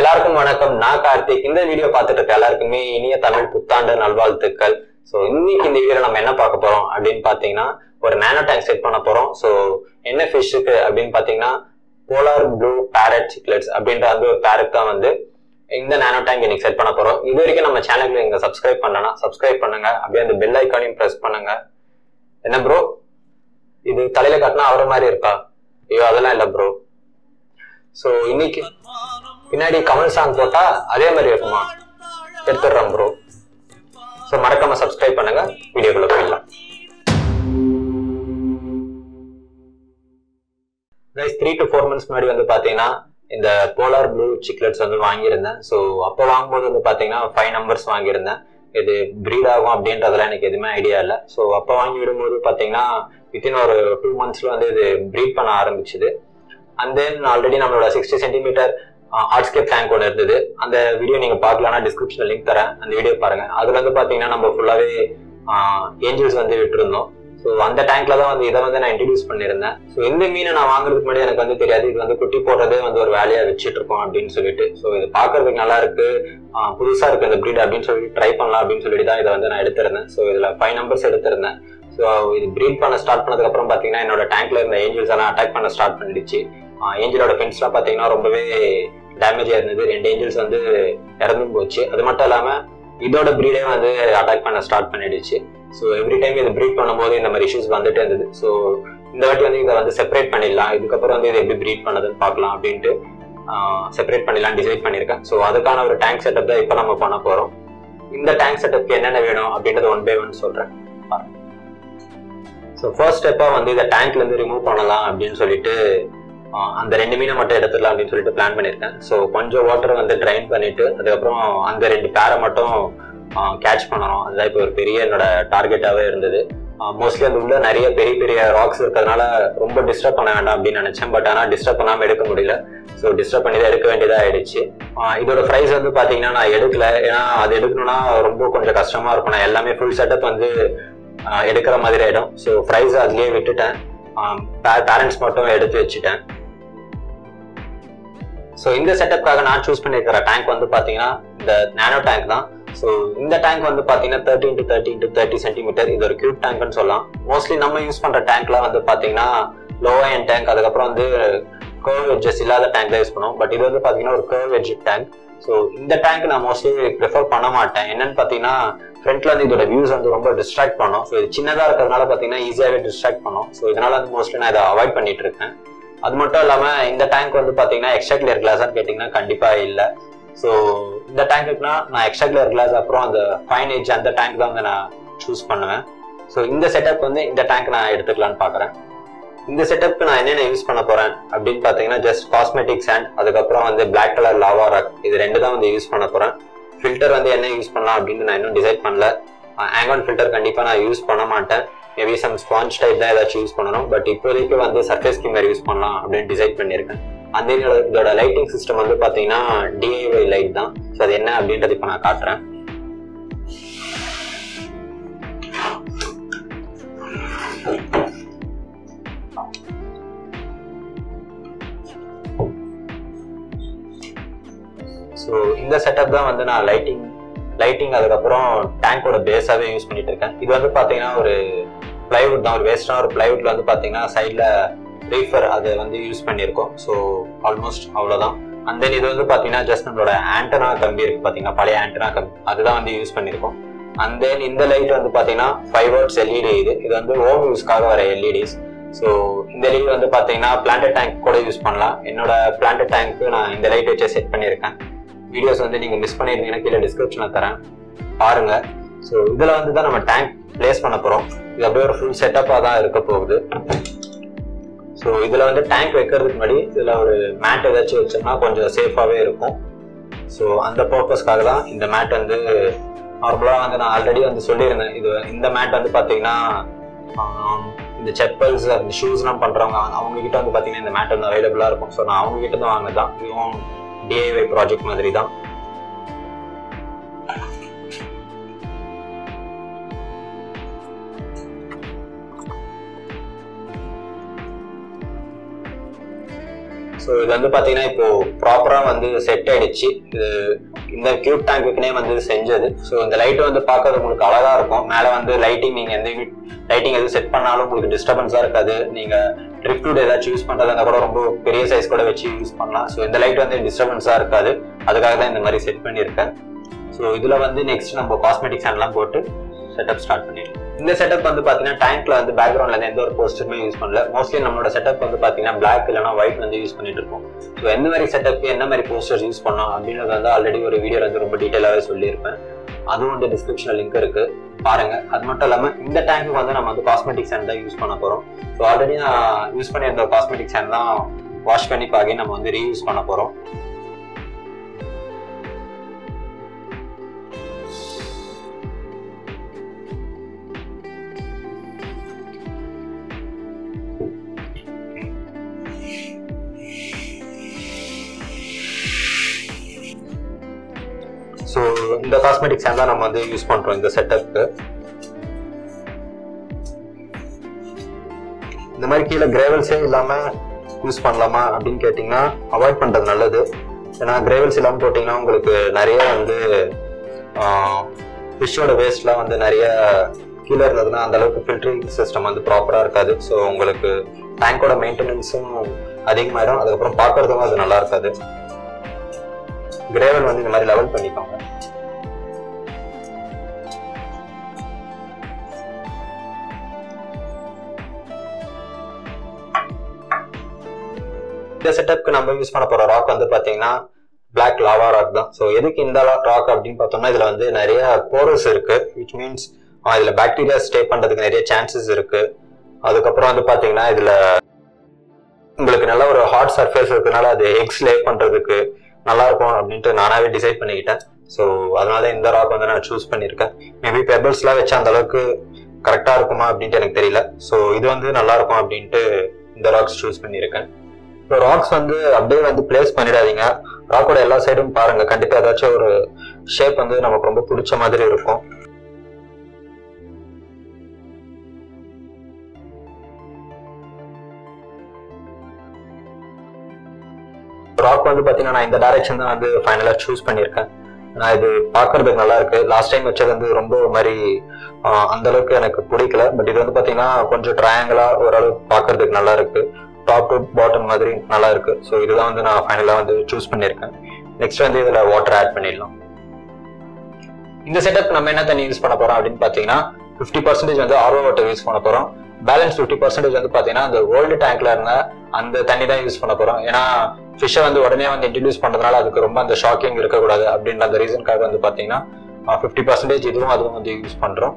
எல்லாருக்கும் வணக்கம் நான் கார்த்திக் இந்த வீடியோ பார்த்துட்டு இருக்க எல்லாருக்குமே இனிய தமிழ் புத்தாண்டு நல்வாழ்த்துக்கள் ஸோ இன்னைக்கு இந்த வீடியோ நம்ம என்ன பார்க்க போறோம் அப்படின்னு பார்த்தீங்கன்னா ஒரு நேனோ டேங்க் செட் பண்ண போறோம் ஸோ என்ன ஃபிஷ்ஷுக்கு அப்படின்னு பார்த்தீங்கன்னா போலார் ப்ளூ பேரட் சிக்லெட்ஸ் அப்படின்ற அந்த ஒரு பேரட் தான் வந்து இந்த நேனோ டேங்க் இன்னைக்கு செட் பண்ண போறோம் இது வரைக்கும் நம்ம சேனலுக்கு நீங்க சப்ஸ்கிரைப் பண்ணலனா சப்ஸ்கிரைப் பண்ணுங்க அப்படியே அந்த பெல் ஐக்கானையும் ப்ரெஸ் பண்ணுங்க என்ன ப்ரோ இது தலையில கட்டினா அவர மாதிரி இருக்கா ஐயோ அதெல்லாம் இல்ல ப்ரோ ஸோ இன்னைக்கு பின்னாடி கமல் சாங் போட்டா அதே மாதிரி இருக்குமா எடுத்துடுறேன் ப்ரோ ஸோ மறக்காம சப்ஸ்கிரைப் பண்ணுங்க வீடியோக்குள்ள போயிடலாம் guys three to four months முன்னாடி வந்து பாத்தீங்கன்னா இந்த போலார் ப்ளூ சிக்லெட்ஸ் வந்து வாங்கியிருந்தேன் ஸோ அப்போ வாங்கும்போது வந்து பாத்தீங்கன்னா ஃபைவ் நம்பர்ஸ் வாங்கியிருந்தேன் இது ப்ரீட் ஆகும் அப்படின்றதுலாம் எனக்கு எதுவுமே ஐடியா இல்லை ஸோ அப்போ வாங்கி விடும்போது பாத்தீங்கன்னா வித்தின் ஒரு டூ மந்த்ஸ்ல வந்து இது ப்ரீட் பண்ண ஆரம்பிச்சுது அண்ட் தென் ஆல்ரெடி நம்மளோட சிக்ஸ்டி சென்டிமீட்டர் ஆர்ட்ஸ்கேப் டேங்க் ஒன்று இருந்தது அந்த வீடியோ நீங்க பார்க்கலன்னா டிஸ்கிரிப்ஷன்ல லிங்க் தரேன் அந்த வீடியோ பாருங்க அதுல வந்து பாத்தீங்கன்னா நம்ம ஃபுல்லாவே ஏஞ்சல்ஸ் வந்து விட்டுருந்தோம் ஸோ அந்த டேங்க்ல தான் வந்து இதை வந்து நான் இன்ட்ரடியூஸ் பண்ணியிருந்தேன் ஸோ இந்த மீனை நான் வாங்குறதுக்கு முன்னாடி எனக்கு வந்து தெரியாது இது வந்து குட்டி போடுறதே வந்து ஒரு வேலையா வச்சுட்டு இருக்கோம் அப்படின்னு சொல்லிட்டு ஸோ இது பார்க்கறதுக்கு நல்லா இருக்கு ஆஹ் புதுசா இருக்கு இந்த ப்ரீட் அப்படின்னு சொல்லிட்டு ட்ரை பண்ணலாம் அப்படின்னு சொல்லிட்டு தான் இதை வந்து நான் எடுத்திருந்தேன் ஸோ இதுல ஃபைவ் நம்பர்ஸ் எடுத்திருந்தேன் ஸோ இது ப்ரீட் பண்ண ஸ்டார்ட் பண்ணதுக்கு அப்புறம் பாத்தீங்கன்னா என்னோட டேங்க்ல இருந்த ஏஞ்சல்ஸ் எல்லாம் அட்டாக் பண்ண ஸ்டார்ட் பண்ணிடுச்சு ஏஞ்சலோட பென்ஸ்லாம் பாத்தீங்கன்னா ரொம்பவே டேமேஜ் ஆயிருந்தது ரெண்டு ஏஞ்சல்ஸ் வந்து இறந்தும் போச்சு அது மட்டும் இல்லாம இதோட ப்ரீடே வந்து அட்டாக் பண்ண ஸ்டார்ட் பண்ணிடுச்சு ஸோ எவ்ரி டைம் இது ப்ரீட் பண்ணும்போது இந்த மாதிரி இஷ்யூஸ் வந்துட்டே இருந்தது ஸோ இந்த வாட்டி வந்து இதை வந்து செப்பரேட் பண்ணிடலாம் இதுக்கப்புறம் வந்து இதை எப்படி ப்ரீட் பண்ணதுன்னு பார்க்கலாம் அப்படின்ட்டு செப்பரேட் பண்ணிடலாம் டிசைட் பண்ணியிருக்கேன் ஸோ அதுக்கான ஒரு டேங்க் செட்டப் தான் இப்போ நம்ம பண்ண போறோம் இந்த டேங்க் செட்டப்க்கு என்னென்ன வேணும் அப்படின்றத ஒன் பை ஒன் சொல்றேன் ஸோ ஃபர்ஸ்ட் ஸ்டெப்பாக வந்து இதை டேங்க்ல இருந்து ரிமூவ் பண்ணலாம் அப்படின்னு சொல்லிட்டு ஆஹ் அந்த ரெண்டு மீனை மட்டும் எடுத்துடலாம் அப்படின்னு சொல்லிட்டு பிளான் பண்ணியிருக்கேன் ஸோ கொஞ்சம் வாட்டர் வந்து ட்ரைன் பண்ணிட்டு அதுக்கப்புறம் அந்த ரெண்டு பேரை மட்டும் கேட்ச் பண்ணணும் அதுதான் இப்போ ஒரு பெரிய என்னோட டார்கெட்டாகவே இருந்தது மோஸ்ட்லி அந்த உள்ள நிறைய பெரிய பெரிய ராக்ஸ் இருக்கிறதுனால ரொம்ப டிஸ்டர்ப் பண்ண வேண்டாம் அப்படின்னு நினைச்சேன் பட் ஆனால் டிஸ்டர்ப் பண்ணாமல் எடுக்க முடியல ஸோ டிஸ்டர்ப் பண்ணி தான் எடுக்க வேண்டியதா ஆயிடுச்சு ஆஹ் இதோட ப்ரைஸ் வந்து பார்த்தீங்கன்னா நான் எடுக்கல ஏன்னா அது எடுக்கணும்னா ரொம்ப கொஞ்சம் கஷ்டமா இருக்கும் நான் எல்லாமே ஃபுல் செட்டப் வந்து ஆஹ் எடுக்கிற மாதிரி ஆயிடும் ஸோ ப்ரைஸ் அதுலயே விட்டுட்டேன் பேரண்ட்ஸ் மட்டும் எடுத்து வச்சுட்டேன் ஸோ இந்த செட்டப்காக நான் சூஸ் பண்ணியிருக்கிற டேங்க் வந்து பார்த்தீங்கன்னா இந்த நேனோ டேங்க் தான் ஸோ இந்த டேங்க் வந்து பார்த்தீங்கன்னா thirteen to thirteen to thirty centimetre இது ஒரு கியூட் டேங்க்னு சொல்லலாம் மோஸ்ட்லி நம்ம யூஸ் பண்ணுற டேங்க்லாம் வந்து பார்த்தீங்கன்னா லோவா என் டேங்க் அதுக்கப்புறம் வந்து கர்வ் வெட்ஜஸ் இல்லாத டேங்க் தான் யூஸ் பண்ணுவோம் பட் இது வந்து பார்த்தீங்கன்னா ஒரு கர்வ் வெட்ஜ் டேங்க் ஸோ இந்த டேங்க் நான் மோஸ்ட்லி ப்ரிஃபர் பண்ண மாட்டேன் என்னன்னு பார்த்தீங்கன்னா ஃப்ரண்ட்ல வந்து இதோட வியூஸ் வந்து ரொம்ப டிஸ்ட்ராக்ட் பண்ணும் ஸோ இது சின்னதாக இருக்கிறதுனால பார்த்தீங்கன்னா ஈஸியாகவே டிஸ்ட்ராக்ட் பண்ணும் ஸோ இதனால வந்து மோஸ்ட்லி நான் இதை அவாய்ட் பண்ணிட்டு இருக்கேன் அது மட்டும் இல்லாம இந்த டேங்க் வந்து பாத்தீங்கன்னா எக்ஸ்ட்ரா கிளியர் கிளாஸான்னு கேட்டீங்கன்னா கண்டிப்பா இல்ல ஸோ இந்த டேங்க்குனா நான் எக்ஸ்ட்ரா கிளியர் கிளாஸ் அப்புறம் அந்த ஃபைன் ஏஜ் அந்த டேங்க் தான் வந்து நான் சூஸ் பண்ணுவேன் ஸோ இந்த செட்டப் வந்து இந்த டேங்க் நான் எடுத்துக்கலாம்னு பாக்குறேன் இந்த செட்டப்க்கு நான் என்னென்ன யூஸ் பண்ண போறேன் அப்படின்னு பாத்தீங்கன்னா ஜஸ்ட் காஸ்மெட்டிக் சாண்ட் அதுக்கப்புறம் வந்து பிளாக் கலர் லாவா ராக் இது ரெண்டு தான் வந்து யூஸ் பண்ண போறேன் ஃபில்டர் வந்து என்ன யூஸ் பண்ணலாம் அப்படின்னு நான் இன்னும் டிசைட் பண்ணல ஆங்கன் ஃபில்டர் கண்டிப்பா நான் யூஸ் பண்ண மாட்டேன் மேபி சம் ஸ்பாஞ்ச் டைப் தான் ஏதாச்சும் யூஸ் பண்ணணும் பட் இப்போதைக்கு வந்து சர்ஃபேஸ் ஸ்கிம்மர் யூஸ் பண்ணலாம் அப்படின்னு டிசைட் பண்ணியிருக்கேன் அந்த இதோட லைட்டிங் சிஸ்டம் வந்து பாத்தீங்கன்னா டிஐஒய் லைட் தான் ஸோ அது என்ன அப்படின்றது இப்போ நான் காட்டுறேன் ஸோ இந்த செட்டப் தான் வந்து நான் லைட்டிங் லைட்டிங் அதுக்கப்புறம் டேங்கோட பேஸாவே யூஸ் பண்ணிட்டு இருக்கேன் இது வந்து பாத்தீங்கன்னா ஒரு பிளைவுட் தான் ஒரு வேஸ்டான ஒரு பிளைவுட்ல வந்து பாத்தீங்கன்னா சைட்ல ரீஃபர் அது வந்து யூஸ் பண்ணியிருக்கோம் ஸோ ஆல்மோஸ்ட் அவ்வளோதான் அண்ட் தென் இது வந்து பாத்தீங்கன்னா ஜஸ்ட் நம்மளோட ஆண்டனா கம்பி இருக்கு பாத்தீங்கன்னா பழைய ஆண்டனா கம்பி அதுதான் வந்து யூஸ் பண்ணியிருக்கோம் அண்ட் தென் இந்த லைட் வந்து பாத்தீங்கன்னா ஃபைவ் வாட்ஸ் எல்இடி இது இது வந்து ஹோம் யூஸ்க்காக வர எல்இடிஸ் ஸோ இந்த லைட் வந்து பாத்தீங்கன்னா பிளான்ட் டேங்க் கூட யூஸ் பண்ணலாம் என்னோட பிளான்ட் டேங்க்கு நான் இந்த லைட் வச்சு செட் பண்ணியிருக்கேன் வீடியோஸ் வந்து நீங்க மிஸ் பண்ணிருந்தீங்கன்னா கீழே டிஸ்கிரிப்ஷன்ல தரேன் பாருங்க ஸோ இதுல வந்து தான் நம்ம டேங்க் பிளேஸ் பண்ண போறோம் இது அப்படியே ஒரு ஃபுல் செட்டப்பா தான் இருக்க போகுது ஸோ இதுல வந்து டேங்க் வைக்கிறதுக்கு முன்னாடி இதுல ஒரு மேட் ஏதாச்சும் வச்சோம்னா கொஞ்சம் சேஃபாவே இருக்கும் ஸோ அந்த பர்பஸ்க்காக தான் இந்த மேட் வந்து நார்மலா வந்து நான் ஆல்ரெடி வந்து சொல்லியிருந்தேன் இது இந்த மேட் வந்து பாத்தீங்கன்னா ஆம், இந்த செப்பல்ஸ் அந்த ஷூஸ்லாம் பண்றவங்க அவங்க கிட்ட வந்து பாத்தீங்கன்னா இந்த மேட் வந்து அவைலபிளா இருக்கும் ஸோ நான் அவங்க கிட்ட தான் வாங்கினதான் இதுவும் டிஐஒய் ப்ராஜெக்ட் மாதிரி தான் ஸோ இது வந்து பார்த்தீங்கன்னா இப்போ ப்ராப்பராக வந்து செட் ஆயிடுச்சு இது இந்த கியூப் டேங்குக்குனே வந்து செஞ்சது ஸோ இந்த லைட் வந்து பார்க்கறது உங்களுக்கு அழகா இருக்கும் மேலே வந்து லைட்டிங் நீங்கள் எந்த லைட்டிங் எதுவும் செட் பண்ணாலும் உங்களுக்கு டிஸ்டர்பன்ஸாக இருக்காது நீங்கள் ட்ரிப்ளூட் ஏதாச்சும் யூஸ் பண்ணுறதா இருந்தால் கூட ரொம்ப பெரிய சைஸ் கூட வச்சு யூஸ் பண்ணலாம் ஸோ இந்த லைட் வந்து டிஸ்டர்பன்ஸாக இருக்காது அதுக்காக தான் இந்த மாதிரி செட் பண்ணியிருக்கேன் ஸோ இதில் வந்து நெக்ஸ்ட் நம்ம காஸ்மெட்டிக்ஸ் எல்லாம் போட்டு செட்டப் ஸ்டார்ட் பண்ணிடலாம் இந்த செட்டப் வந்து பார்த்தீங்கன்னா டேங்க்ல வந்து பேக்ரவுண்ட்ல இருந்து எந்த ஒரு போஸ்டருமே யூஸ் பண்ணல மோஸ்ட்லி நம்மளோட செட்டப் வந்து பார்த்தீங்கன்னா பிளாக் இல்லைனா ஒயிட் வந்து யூஸ் பண்ணிட்டு இருக்கோம் ஸோ எந்த மாதிரி செட்டப் என்ன மாதிரி போஸ்டர்ஸ் யூஸ் பண்ணோம் அப்படின்றது வந்து ஆல்ரெடி ஒரு வீடியோல வந்து ரொம்ப டீட்டெயிலாகவே சொல்லியிருப்பேன் அதுவும் வந்து டிஸ்கிரிப்ஷனில் லிங்க் இருக்கு பாருங்க அது மட்டும் இல்லாமல் இந்த டேங்க்கு வந்து நம்ம வந்து காஸ்மெட்டிக் சேண்ட் தான் யூஸ் பண்ண போகிறோம் ஸோ ஆல்ரெடி நான் யூஸ் பண்ணியிருந்த காஸ்மெட்டிக் சேண்ட் தான் வாஷ் பண்ணி பாக்கி நம்ம வந்து ரீயூஸ் பண்ண போகிறோம் ஸோ இந்த காஸ்மெட்டிக்ஸ் தான் நம்ம வந்து யூஸ் பண்றோம் இந்த செட்டப்க்கு இந்த மாதிரி கீழே கிரேவல்ஸே இல்லாம யூஸ் பண்ணலாமா அப்படின்னு கேட்டிங்கன்னா அவாய்ட் பண்றது நல்லது ஏன்னா கிரேவல்ஸ் இல்லாமல் போட்டிங்கன்னா உங்களுக்கு நிறைய வந்து ஃபிஷ்ஷோட வேஸ்ட்லாம் வந்து நிறைய கீழே இருந்ததுன்னா அந்த அளவுக்கு ஃபில்டரிங் சிஸ்டம் வந்து ப்ராப்பராக இருக்காது ஸோ உங்களுக்கு டேங்கோட மெயின்டெனன்ஸும் அதிகமாயிடும் அதுக்கப்புறம் பார்க்கறதுக்கும் அது நல்லா இருக்காது கிரேவல் வந்து இந்த மாதிரி லெவல் பண்ணிக்கோங்க இந்த செட்டப்க்கு நம்ம யூஸ் பண்ண போற ராக் வந்து பாத்தீங்கன்னா பிளாக் லாவா ராக் தான் ஸோ எதுக்கு இந்த ராக் அப்படின்னு பார்த்தோம்னா இதுல வந்து நிறைய போரஸ் இருக்கு விச் மீன்ஸ் இதுல பாக்டீரியா ஸ்டே பண்றதுக்கு நிறைய சான்சஸ் இருக்கு அதுக்கப்புறம் வந்து பாத்தீங்கன்னா இதுல உங்களுக்கு நல்ல ஒரு ஹாட் சர்ஃபேஸ் இருக்கனால அது எக்ஸ் லே பண்றதுக்கு நல்லா இருக்கும் அப்படின்ட்டு நானாவே டிசைட் பண்ணிக்கிட்டேன் ஸோ அதனால இந்த ராக் வந்து நான் சூஸ் பண்ணியிருக்கேன் மேபி பெபிள்ஸ்லாம் வச்சா அந்த அளவுக்கு கரெக்டாக இருக்குமா அப்படின்ட்டு எனக்கு தெரியல ஸோ இது வந்து நல்லா இருக்கும் அப்படின்ட்டு இந்த ராக்ஸ் சூஸ் பண்ணியிருக்கேன் இப்போ ராக்ஸ் வந்து அப்படியே வந்து பிளேஸ் பண்ணிடாதீங்க ராக்கோட எல்லா சைடும் பாருங்க கண்டிப்பா ஏதாச்சும் ஒரு ஷேப் வந்து நமக்கு ரொம்ப பிடிச்ச மாதிரி இருக்கும் ராக் வந்து பாத்தீங்கன்னா நான் இந்த டைரக்ஷன் தான் வந்து ஃபைனலா சூஸ் பண்ணியிருக்கேன் நான் இது பார்க்கறதுக்கு நல்லா இருக்கு லாஸ்ட் டைம் வச்சது வந்து ரொம்ப ஒரு மாதிரி ஆஹ், அந்த அளவுக்கு எனக்கு பிடிக்கல பட் இது வந்து பாத்தீங்கன்னா கொஞ்சம் ட்ரையாங்கிளா ஓரளவுக்கு பார்க்கறதுக்கு நல்லா இருக்கு டாப் டு பாட்டம் மாதிரி நல்லா இருக்கு ஸோ இதுதான் வந்து நான் ஃபைனலா வந்து சூஸ் பண்ணியிருக்கேன் நெக்ஸ்ட் வந்து இதுல வாட்டர் ஆட் பண்ணிடலாம் இந்த செட்டப் நம்ம என்ன தண்ணி யூஸ் பண்ண போறோம் அப்படின்னு பாத்தீங்கன்னா ஃபிஃப்டி பர்சன்டேஜ் வந்து ஆர்வ வாட்டர் யூஸ் பண்ண போறோம் பேலன்ஸ் ஃபிஃப்டி பர்சன்டேஜ் வந்து பாத்தீங்கன்னா அந்த ஓல்டு டேங்க்ல இருந்த அந்த தண்ணி தான் யூஸ் பண்ண போறோம் ஏன்னா ஃபிஷ்ஷை வந்து உடனே வந்து இன்ட்ரடியூஸ் பண்றதுனால அதுக்கு ரொம்ப அந்த ஷாக்கிங் இருக்கக்கூடாது அப்படின்ற அந்த ரீசனுக்காக வந்து பாத்தீங்கன்னா ஃபிஃப்டி பர்சன்டேஜ் இதுவும் அதுவும் வந்து யூஸ் பண்றோம்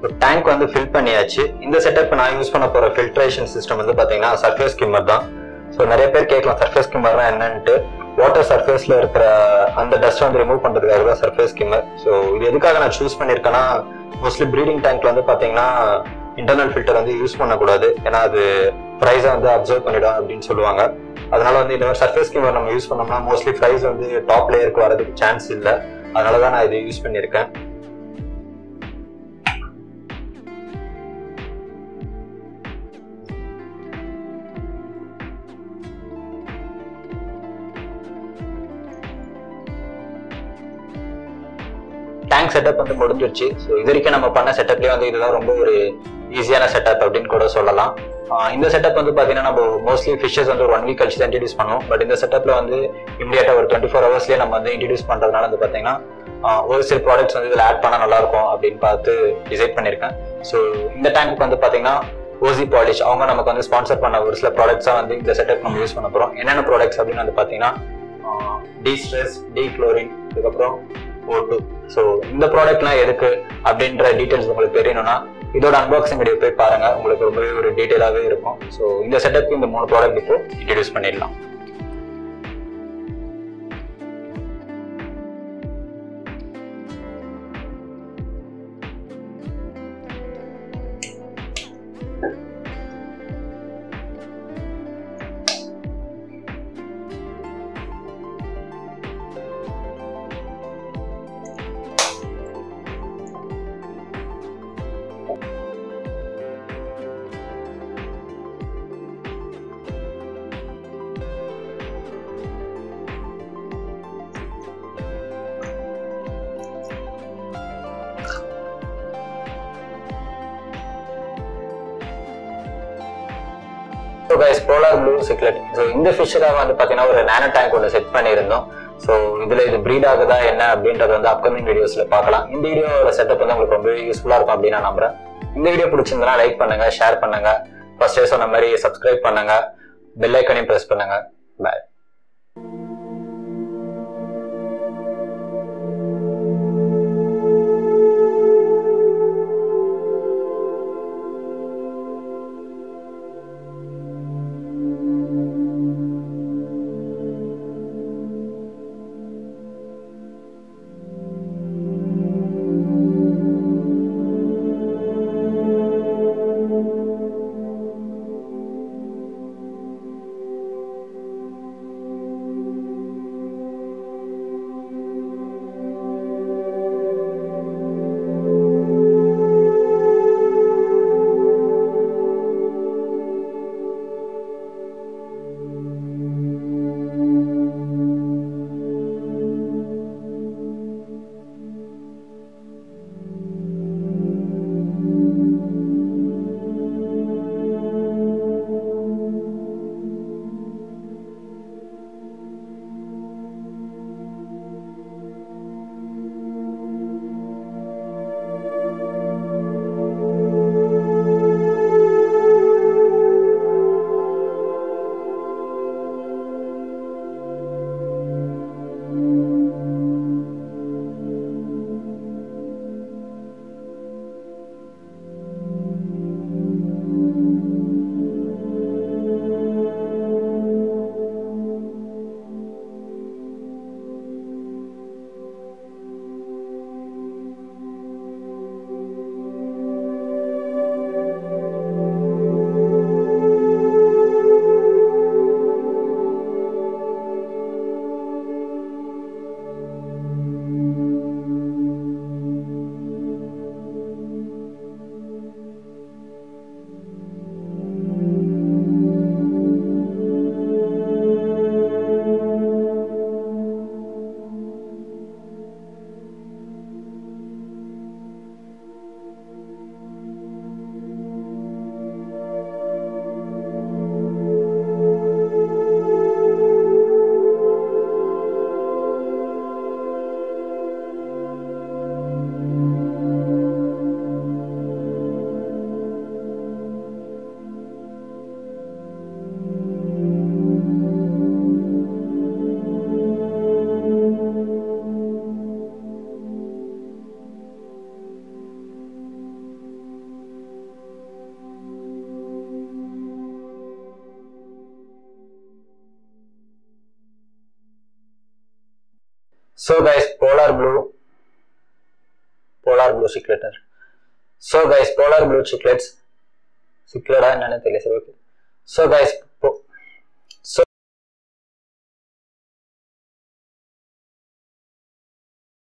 டேங்க் வந்து ஃபில் பண்ணியாச்சு இந்த செட்டப் நான் யூஸ் பண்ண போற ஃபில்ட்ரேஷன் சிஸ்டம் வந்து பாத்தீங்கன்னா சர்ஃபேஸ் ஸ்கிம்மர் தான் ஸோ நிறைய பேர் கேட்கலாம் சர்ஃபேஸ் ஸ்கிம்மர்னா என்னன்ட்டு வாட்டர் சர்ஃபேஸ்ல இருக்கிற அந்த டஸ்ட் வந்து ரிமூவ் பண்றதுக்காக தான் சர்ஃபேஸ் ஸ்கிம்மர் ஸோ இது எதுக்காக நான் சூஸ் பண்ணியிருக்கேன்னா மோஸ்ட்லி ப்ரீடிங் டேங்க்ல வந்து பாத்தீங்கன்னா இன்டர்னல் ஃபில்டர் வந்து யூஸ் பண்ணக்கூடாது ஏன்னா அது ப்ரைஸை வந்து அப்சர்வ் பண்ணிடும் அப்படின்னு சொல்லுவாங்க அதனால வந்து இந்த மாதிரி சர்ஃபேஸ் ஸ்கிம்மர் நம்ம யூஸ் பண்ணோம்னா மோஸ்ட்லி ப்ரைஸ் வந்து டாப் லேயருக்கு வரதுக்கு சான்ஸ் இல்லை அதனால தான் நான் இதை யூஸ் பண்ணியிருக்கேன் டேங்க் செட்டப் வந்து முடிஞ்சிருச்சு ஸோ இது வரைக்கும் நம்ம பண்ண செட்டப்லேயே வந்து இதுதான் ரொம்ப ஒரு ஈஸியான செட்டப் அப்படின்னு கூட சொல்லலாம் ஆஹ் இந்த செட்டப் வந்து பார்த்தீங்கன்னா நம்ம மோஸ்ட்லி ஃபிஷஸ் வந்து ஒரு ஒன் வீக் கழிச்சு தான் இன்ட்ரடியூஸ் பண்ணுவோம் பட் இந்த செட்டப்ல வந்து இமீடியட்டா ஒரு டுவெண்ட்டி ஃபோர் ஹவர்ஸ்லேயே நம்ம வந்து இன்ட்ரடியூஸ் பண்றதுனால வந்து பார்த்தீங்கன்னா ஆஹ் ஒரு சில ப்ராடக்ட்ஸ் வந்து இதில் ஆட் பண்ணால் நல்லா இருக்கும் அப்படின்னு பார்த்து டிசைட் பண்ணியிருக்கேன் ஸோ இந்த டேங்க்கு வந்து பார்த்தீங்கன்னா ஓசி பாலிஷ் அவங்க நமக்கு வந்து ஸ்பான்சர் பண்ண ஒரு சில ப்ராடக்ட்ஸாக வந்து இந்த செட்டப் நம்ம யூஸ் பண்ண போகிறோம் என்னென்ன ப்ராடக்ட்ஸ் அப்படின்னு வந்து பார்த்தீங்கன்னா டி ஸ்ட்ரெஸ் டி குளோரின் இதுக்கப்புறம் ஓ டூ ஸோ இந்த ப்ராடக்ட்லாம் எதுக்கு அப்படின்ற டீட்டெயில்ஸ் உங்களுக்கு தெரியணும்னா இதோட அன்பாக்சிங் வீடியோ போய் பாருங்க உங்களுக்கு ரொம்பவே ஒரு டீட்டெயிலாகவே இருக்கும் ஸோ இந்த செட்டப்க்கு இந்த மூணு ப்ராடக்ட் இப்போ இன்ட்ரடியூஸ் பண்ணிடலாம் so guys polar blue cichlid so இந்த ஃபிஷ்ஷுக்காக வந்து பார்த்தீங்கன்னா ஒரு நேனோ டேங்க் ஒன்று செட் பண்ணியிருந்தோம் ஸோ இதில் இது ப்ரீட் ஆகுதா என்ன அப்படின்றது வந்து அப்கமிங் வீடியோஸில் பார்க்கலாம் இந்த வீடியோட செட்டப் வந்து உங்களுக்கு ரொம்ப யூஸ்ஃபுல்லாக இருக்கும் அப்படின்னு நான் நம்புறேன் இந்த வீடியோ பிடிச்சிருந்தனா லைக் பண்ணுங்க ஷேர் பண்ணுங்க ஃபர்ஸ்டே சொன்ன மாதிரி சப்ஸ்கிரைப் பண்ணுங்க பெல் ஐக்கனையும் ப்ரெஸ் பண்ணுங்க bye so guys polar blue polar blue சிக்லெட்டர் so guys polar blue cichlids சிக்லெடா என்னன்னு தெரியல சரி ஓகே ஸோ கைஸ்